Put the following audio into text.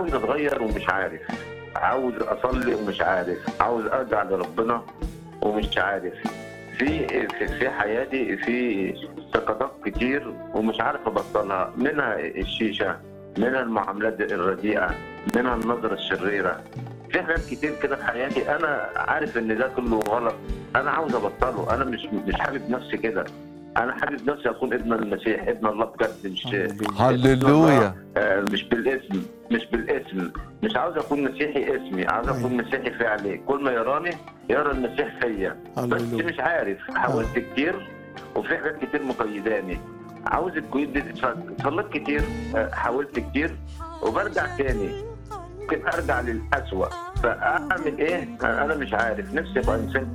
عاوز اتغير ومش عارف عاوز اصلي ومش عارف عاوز ارجع لربنا ومش عارف في في, في حياتي في سقطات كتير ومش عارف ابطلها منها الشيشه منها المعاملات الرديئه منها النظره الشريره في حاجات كتير كده في حياتي انا عارف ان ده كله غلط انا عاوز ابطله انا مش مش حابب نفسي كده انا حابب نفسي اكون ابن المسيح ابن الله بجد مش هللويا آه، مش بالاسم مش بالاسم مش عاوز اكون مسيحي اسمي عاوز اكون مسيحي فعلي كل ما يراني يرى المسيح فيا بس هللويا. مش عارف حاولت كتير وفي حاجات كتير مقيداني عاوز القيود دي تتفك صليت كتير آه، حاولت كتير وبرجع تاني ممكن ارجع للاسوأ فاعمل ايه انا مش عارف نفسي ابقى انسان